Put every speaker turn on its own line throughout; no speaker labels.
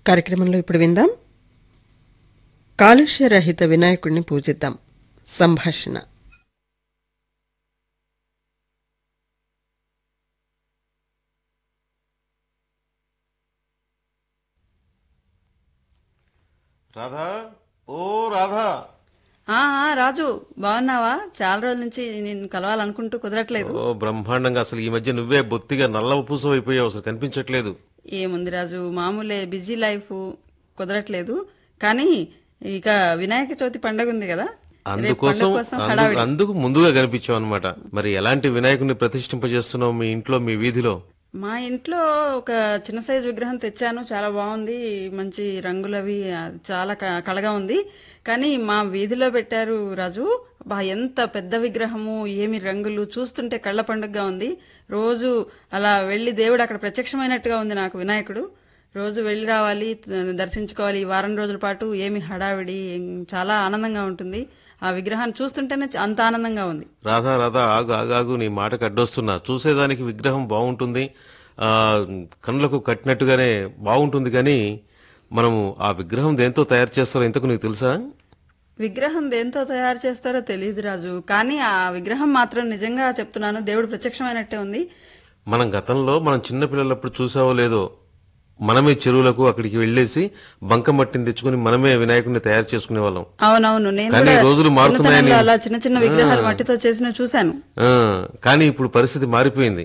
కార్యక్రమంలో ఇప్పుడు విందాం కాలుష్య రహిత వినాయకుడిని పూజిద్దాం సంభాషణ
రాధా ఓ రాధా
ఆ ఆ, రాజు బాగున్నావా చాలా రోజుల నుంచి నేను కలవాలనుకుంటూ కుదరట్లేదు
ఓ బ్రహ్మాండంగా అసలు ఈ మధ్య నువ్వే బొత్తిగా నల్ల పూసం అయిపోయావు అసలు కనిపించట్లేదు
ఏముంది రాజు మామూలే బిజీ లైఫ్ కుదరట్లేదు కానీ ఇక వినాయక చవితి పండగ ఉంది కదా రేపు
అందుకోసం
పండగ కోసం
అందు-
హడావిడి
అందుకు ముందుగా కనిపించావు అనమాట మరి ఎలాంటి వినాయకుడిని ప్రతిష్ఠింపజేస్తున్నావు మీ ఇంట్లో మీ వీధిలో
మా ఇంట్లో ఒక చిన్న సైజు విగ్రహం తెచ్చాను చాలా బాగుంది మంచి రంగులవి ఆ, చాలా క- కళగా ఉంది కానీ మా వీధిలో పెట్టారు రాజు బా ఎంత పెద్ద విగ్రహము ఏమి రంగులు చూస్తుంటే కళ్ళ పండుగగా ఉంది రోజు అలా వెళ్లి దేవుడు అక్కడ ప్రత్యక్షమైనట్టుగా ఉంది నాకు వినాయకుడు రోజు వెళ్ళి రావాలి త- దర్శించుకోవాలి ఈ వారం రోజుల పాటు ఏమి హడావిడి ఏం- చాలా ఆనందంగా ఉంటుంది ఆ విగ్రహాన్ని చూస్తుంటేనే చ- అంత ఆనందంగా ఉంది
రాధా రాధా ఆగు ఆగాగు నీ మాటకు అడ్డొస్తున్నా చూసేదానికి విగ్రహం బాగుంటుంది ఆ కళ్ళకు కట్టినట్టుగానే బాగుంటుంది కానీ మనము ఆ విగ్రహం దేంతో తయారు చేస్తారో ఇంతకు నీకు తెలుసా
విగ్రహం దేంతో తయారు చేస్తారో తెలియదు రాజు కానీ ఆ విగ్రహం మాత్రం నిజంగా చెప్తున్నాను దేవుడు ప్రత్యక్షమైనట్టే ఉంది
మనం గతంలో మనం చిన్నపిల్లలప్పుడు చూసావో లేదో మనమే చెరువులకు అక్కడికి వెళ్ళేసి బంకమట్టిని తెచ్చుకుని మనమే వినాయకుడిని తయారు చేసుకునే వాళ్ళం
అవునవును నేను
కానీ
కూడా
రోజులు మారుతున్నాయని-
చిన్నతనంలో అలా చిన్న చిన్న విగ్రహాలు మట్టితో చేసిన చూశాను
ఆ, కానీ ఇప్పుడు పరిస్థితి మారిపోయింది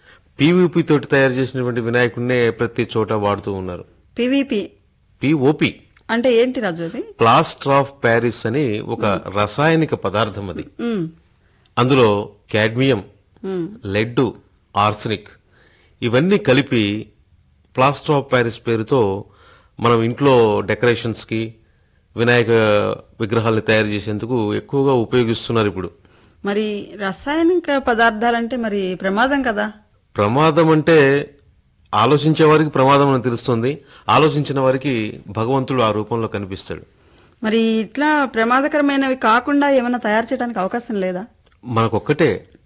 పీవీపీ తోటి తయారు చేసినటువంటి వినాయకుడినే ప్రతి చోట వాడుతూ ఉన్నారు
పివిపి
పిఓపి
అంటే ఏంటి రాజు అది
ప్లాస్టర్ ఆఫ్ ప్యారిస్ అని ఒక రసాయనిక పదార్థం అది
ఉమ్,
అందులో క్యాడ్మియం
ఉమ్.
లెడ్ ఆర్సనిక్ ఇవన్నీ కలిపి ప్లాస్టర్ ఆఫ్ ప్యారిస్ పేరుతో మనం ఇంట్లో డెకరేషన్స్ కి వినాయక విగ్రహాలను తయారు చేసేందుకు ఎక్కువగా ఉపయోగిస్తున్నారు ఇప్పుడు
మరి రసాయనిక పదార్థాలంటే మరి ప్రమాదం కదా
ప్రమాదం అంటే ఆలోచించే వారికి ప్రమాదం అని తెలుస్తుంది ఆలోచించిన వారికి భగవంతుడు ఆ రూపంలో కనిపిస్తాడు
మరి ఇట్లా ప్రమాదకరమైనవి కాకుండా ఏమైనా తయారు చేయడానికి అవకాశం లేదా
మనకొక్కటే